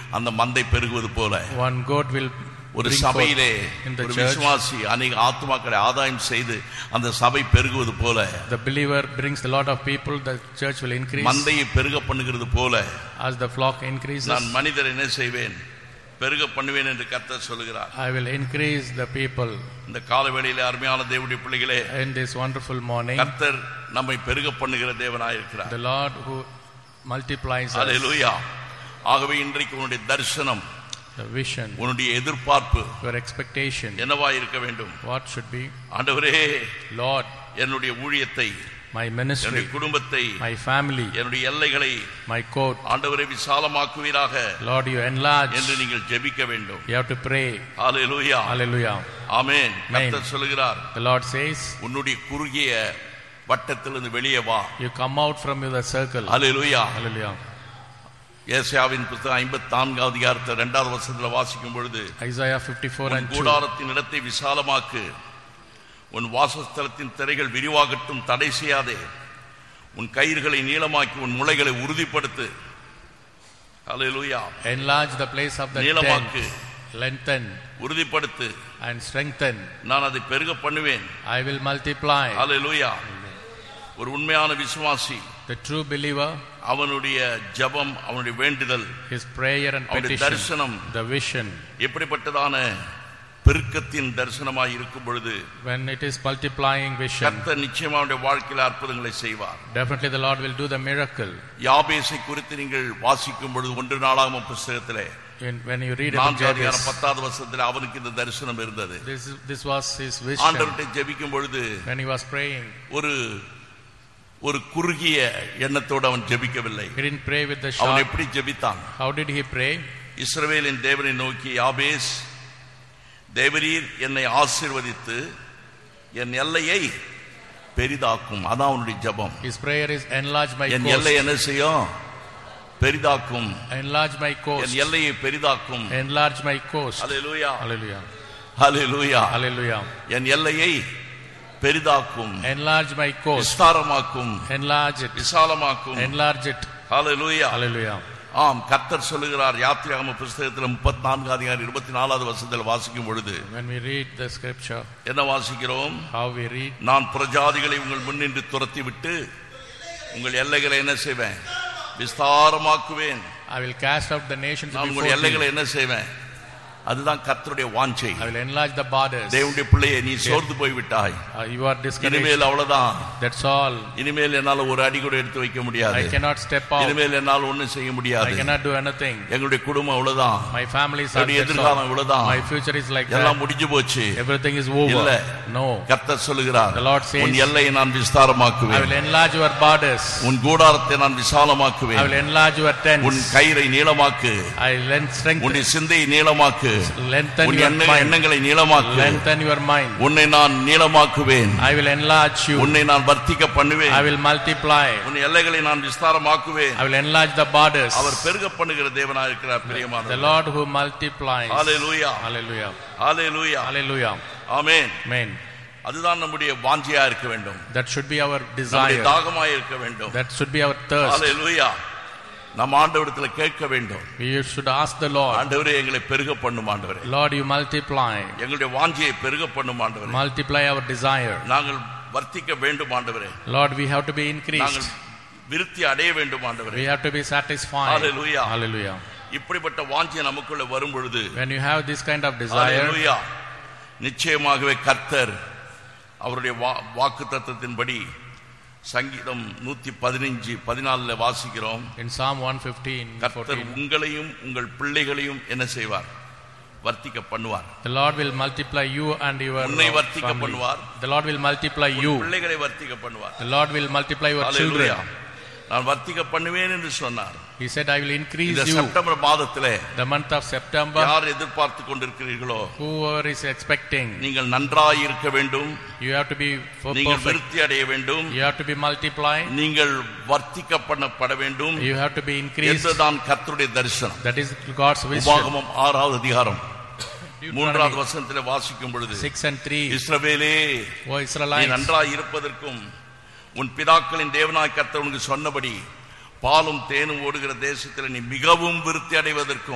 அந்த மந்தை பெருகுவது போல One goat will ஒரு bring சபையிலே forth in the ஒரு church. விசுவாசி அநேக ஆத்மாக்களை ஆதாயம் செய்து அந்த சபை பெருகுவது போல The believer brings a lot of people, the church will increase. மந்தையை பெருக பண்ணுகிறது போல As the flock increases, நான் மனிதர் என்ன செய்வேன் பெருக பண்ணுவேன் என்று கர்த்தர் சொல்கிறார் I will increase the people. இந்த காலவேளையிலே அருமையான தேவனுடைய பிள்ளைகளே In this wonderful morning, கர்த்தர் நம்மை பெருக பண்ணுகிற தேவனாயிருக்கிறார் the Lord who multiplies us, அல்லேலூயா ஆகவே இன்றைக்கு உன்னுடைய தரிசனம் the vision, உன்னுடைய எதிர்பார்ப்பு your expectation, என்னவா இருக்க வேண்டும் what should be? ஆண்டவரே Lord, என்னுடைய ஊழியத்தை my என்னுடைய ministry, குடும்பத்தை my family, என்னுடைய எல்லைகளை my court. ஆண்டவரை விசாலமாக்குவீராக Lord, you enlarge. என்று நீங்கள் ஜெபிக்க வேண்டும் You have to pray. Hallelujah Hallelujah. ஆமென் கர்த்தர் சொல்கிறார் The Lord says, உன்னுடைய குறுகிய வட்டத்திலிருந்து வெளியே வா You come out from the circle. Hallelujah Hallelujah. ஏசாயாவின் புத்தகம் ஐம்பத்தி நான்காவது அதிகாரத்தை இரண்டாவது வருஷத்துல வாசிக்கும் பொழுது Isaiah 54 உன் and 2. கூடாரத்தின் இடத்தை விசாலமாக்கு உன் வாசஸ்தலத்தின் திரைகள் விரிவாகட்டும் தடை செய்யாதே உன் கயிறுகளை நீளமாக்கி உன் முளைகளை உறுதிப்படுத்து ஹalleluya Enlarge the place of the நீளமாக்கு tent. Lengthen உறுதிப்படுத்து and strengthen. நான் அதை பெருக பண்ணுவேன் I will multiply. ஹalleluya ஒரு உண்மையான விசுவாசி The true believer, அவனுடைய ஜெபம் அவனுடைய வேண்டுதல் his prayer and அவனுடைய petition, தரிசனம் the vision, எப்படிப்பட்டதான பெருக்கத்தின் தரிசனமாய் இருக்கும் பொழுது when it is multiplying vision, கர்த்தர் நிச்சயமா அவனுடைய வாழ்க்கையில் அற்புதங்களை செய்வார் definitely the Lord will do the miracle. யாபேசை குறித்து நீங்கள் வாசிக்கும் பொழுது ஒன்று நாளாகும் புஸ்தகத்திலே In, when you read about நான்கு அதிகாரம் Jabez, பத்தாவது வருஷத்துல அவனுக்கு இந்த தரிசனம் இருந்தது this, is- this was his vision. ஆண்டவர்கிட்ட ஜெபிக்கும் பொழுது When he was praying, ஒரு ஒரு குறுகிய எண்ணத்தோடு அவன் ஜெபிக்கவில்லை he didn't pray with the அவன் short. எப்படி ஜெபித்தான் How did he pray? இஸ்ரவேலின் தேவனை நோக்கி யாபேஸ் தேவரீர் என்னை ஆசீர்வதித்து என் எல்லையை பெரிதாக்கும் அதான் அவனுடைய ஜெபம் His prayer is enlarge my என் எல்லை coast. என்ன செய்யும் பெரிதாக்கும் Enlarge my என் coast. எல்லையை பெரிதாக்கும் Enlarge my coast. Hallelujah Hallelujah. Hallelujah Hallelujah. என் எல்லையை பெரிதாக்கும் Enlarge my coast. விஸ்தாரமாக்கும் Enlarge it. விசாலமாக்கும் Enlarge it. Hallelujah Hallelujah. ஆம் கர்த்தர் சொல்லுகிறார் யாத்திராகம புஸ்தகத்தில் முப்பத்தி நான்கு அதிகாரம் இருபத்தி நாலாவது வருஷத்தில் வாசிக்கும் பொழுது When we read the scripture, என்ன வாசிக்கிறோம் how we read, நான் பிரஜாதிகளை உங்கள் முன்னின்று துரத்தி விட்டு உங்கள் எல்லைகளை என்ன செய்வேன் விஸ்தாரமாக்குவேன் I will cast out the nations நான் before உங்கள் எல்லைகளை thee. என்ன செய்வேன் அதுதான் கர்த்தருடைய வாஞ்சை I will enlarge the borders. தேவனுடைய பிள்ளையை நீ சோர்ந்து போய் விட்டாய் Uh, you are discouraged. இனிமேல் அவ்வளவுதான் That's all. இனிமேல் என்னால ஒரு அடி கூட எடுத்து வைக்க முடியாது I cannot step out. இனிமேல் என்னால் ஒண்ணும் செய்ய I முடியாது cannot do anything. எங்களுடைய குடும்பம் அவ்வளவுதான் My family is என்னுடைய that's எதிர்காலம் all. இவ்வளவுதான் My future is like எல்லாம் that. முடிஞ்சு போச்சு Everything is இல்ல. over. No. கர்த்தர் சொல்லுகிறார் The Lord says, உன் எல்லையை நான் I விஸ்தாரமாக்குவேன் will enlarge your borders. உன் கூடாரத்தை நான் I விசாலமாக்குவேன் will enlarge your உன் tents. கயிறை நீளமாக்கு I will strengthen, உன்னுடைய சிந்தையை நீளமாக்கு lengthen உன் your எண்ண- mind. எண்ணங்களை நீளமாக்கு Lengthen your mind. உன்னை நான் நீளமாக்குவேன் I will enlarge you. உன்னை நான் வர்த்திக்க பண்ணுவேன் I will multiply. உன் எல்லைகளை நான் விஸ்தாரமாக்குவேன் I will enlarge the borders. அவர் பெருக பண்ணுகிற தேவனாக இருக்கிறார் The பிரியமான Lord who multiplies. Hallelujah Hallelujah. Hallelujah Hallelujah. Amen Amen. அதுதான் நம்முடைய வாஞ்சியா இருக்க வேண்டும் That should be our நம்முடைய desire. தாகமாய் இருக்க வேண்டும் That should be our thirst. ஹalleluya நம்ம ஆண்டவரிடத்துல கேட்க வேண்டும் We should ask the Lord, ஆண்டவரே எங்களை பெருக பண்ணும் ஆண்டவரே Lord, you multiply. எங்களுடைய வாஞ்சியை பெருக பண்ணும் ஆண்டவரே Multiply our desire. நாங்கள் வர்த்திக்க வேண்டும் ஆண்டவரே Lord, we have to be நாங்கள் increased. விருத்தி அடைய வேண்டும் ஆண்டவரே We have to be satisfied. Hallelujah. Hallelujah. இப்படிப்பட்ட வாஞ்சி நமக்குள்ள வரும் பொழுது When you have this kind of desire, Hallelujah. நிச்சயமாகவே கர்த்தர் அவருடைய வாக்கு தத்துவத்தின்படி சங்கீதம் நூத்தி பதினஞ்சு பதினாலுல வாசிக்கிறோம் in Psalm 115, கர்த்தர் 14, உங்களையும் உங்கள் பிள்ளைகளையும் என்ன செய்வார் வர்த்திக்க பண்ணுவார் the Lord will multiply you and your உன்னை uh, வர்த்திக்க family. பண்ணுவார். The Lord will multiply you. பிள்ளைகளை வர்த்திக்க பண்ணுவார் The Lord will multiply your Hallelujah. children. நான் வர்த்திக்க பண்ணுவேன் என்று சொன்னார் He said, I will increase இந்த you. செப்டம்பர் மாதத்திலே The month of September, யார் எதிர்பார்த்து கொண்டிருக்கிறீர்களோ whoever is expecting, நீங்கள் நன்றாய் இருக்க வேண்டும் you have to be for நீங்கள் perfect. விருத்தி அடைய வேண்டும் You have to be multiplied. நீங்கள் வர்த்திக்க பண்ணப்பட வேண்டும் You have to be increased. என்றுதான் கர்த்தருடைய தரிசனம் That is God's vision. உபாகமம் ஆறாவது அதிகாரம் மூன்றாவது Deuteronomy வசனத்திலே வாசிக்கும் பொழுது 6 and 3. இஸ்ரவேலே O நீ Israelites, நன்றாய் இருப்பதற்கும் உன் பிதாக்களின் தேவனாய் கர்த்தர் உனக்கு சொன்னபடி பாலும் தேனும் ஓடுகிற தேசத்தில் நீ மிகவும் விருத்தி அடைவதற்கும்